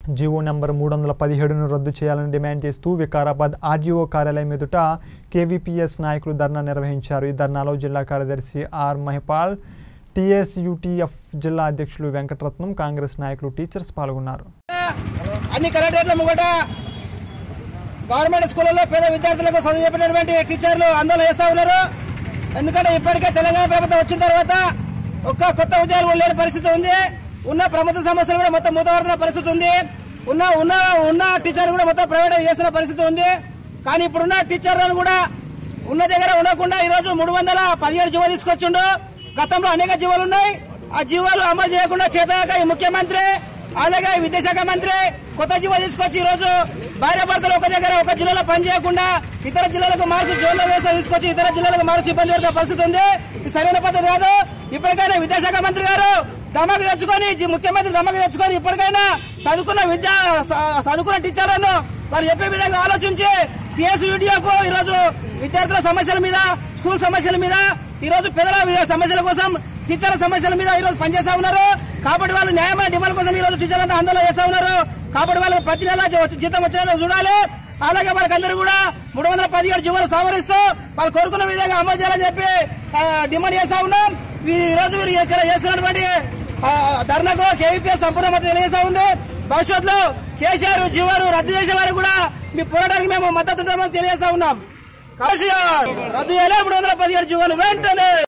GO number మూడు వందల పదిహేడును రద్దు చేయాలని డిమాండ్ చేస్తూ వికారాబాద్ ఆర్డీఓ కార్యాలయం ఎదుట కేవీపీఎస్ నాయకులు ధర్నా నిర్వహించారు ఈ ధర్నాలో జిల్లా కార్యదర్శి ఆర్ మహిపాల్ టీఎస్యూటీఎఫ్ జిల్లా అధ్యక్షులు వెంకటరత్నం కాంగ్రెస్ నాయకులు టీచర్స్ పాల్గొన్నారు అన్ని కలెక్టరేట్ల ముంగట గవర్నమెంట్ స్కూళ్ళలో పేద విద్యార్థులకు చదువు చెప్పినటువంటి టీచర్లు ఆందోళన చేస్తా ఉన్నారు ఎందుకంటే ఇప్పటికే తెలంగాణ ప్రభుత్వం వచ్చిన తర్వాత ఒక్క కొత్త ఉద్యోగాలు కూడా లేని పరిస్థితి ఉంది ఉన్న ప్రభుత్వ సంస్థలు కూడా మొత్తం మూతపడుతున్న పరిస్థితి ఉంది ఉన్న ఉన్న ఉన్న టీచర్ కూడా మొత్తం ప్రైవేట్ చేస్తున్న పరిస్థితి ఉంది కానీ ఇప్పుడున్న టీచర్లను కూడా ఉన్న దగ్గర ఉండకుండా ఈ రోజు మూడు వందల పదిహేడు జీవో తీసుకొచ్చిండు గతంలో అనేక జీవోలు ఉన్నాయి ఆ జీవోలు అమలు చేయకుండా చేతగాక ఈ ముఖ్యమంత్రి అలాగే ఈ విద్యాశాఖ మంత్రి కొత్త జీవో తీసుకొచ్చి ఈ రోజు భార్య భర్తలు ఒక దగ్గర ఒక జిల్లాలో పనిచేయకుండా ఇతర జిల్లాలకు మార్చి జోన్లో వేస్తే తీసుకొచ్చి ఇతర జిల్లాలకు మార్చి ఇబ్బంది పెడుతున్న పరిస్థితి ఉంది ఇది సరైన పద్ధతి కాదు ఇప్పటికైనా విద్యాశాఖ మంత్రి గారు దమకు తెచ్చుకొని జి- ముఖ్యమంత్రి దమకు తెచ్చుకొని ఇప్పటికైనా చదువుకున్న విద్యా స- చదువుకున్న టీచర్లను వారు చెప్పే విధంగా ఆలోచించి టీఎస్యూడిఎఫ్ ఈ రోజు విద్యార్థుల సమస్యల మీద స్కూల్ సమస్యల మీద ఈ రోజు పేదల వి- సమస్యల కోసం టీచర్ల సమస్యల మీద ఈ రోజు పనిచేస్తా ఉన్నారు కాబట్టి వాళ్ళు న్యాయమైన డిమాండ్ కోసం ఈ రోజు టీచర్లు అంతా ఆందోళన చేస్తా ఉన్నారు కాబట్టి వాళ్ళకి ప్రతి నెల జీ- జీతం వచ్చేలా చూడాలి అలాగే వాళ్ళకందరూ కూడా మూడు వందల పదిహేడు జీవోలు సవరిస్తూ వాళ్ళు కోరుకున్న విధంగా అమలు చేయాలని చెప్పి ఆ, డిమాండ్ చేస్తా ఉన్నాం ఈ రోజు వీరు ఇక్కడ చేస్తున్నటువంటి ఆ, ధర్నాకు కేవీపీఎస్ సంపూర్ణ మద్దతు తెలియజేస్తా ఉంది భవిష్యత్తులో కేసీఆర్ జీవాలు రద్దు చేసే వారు కూడా మీ పోరాటానికి మేము మద్దతు ఉంటామని తెలియజేస్తా ఉన్నాం కేసీఆర్ రద్దు చేయాలి మూడు వందల పదిహేడు జీవోలు వెంటనే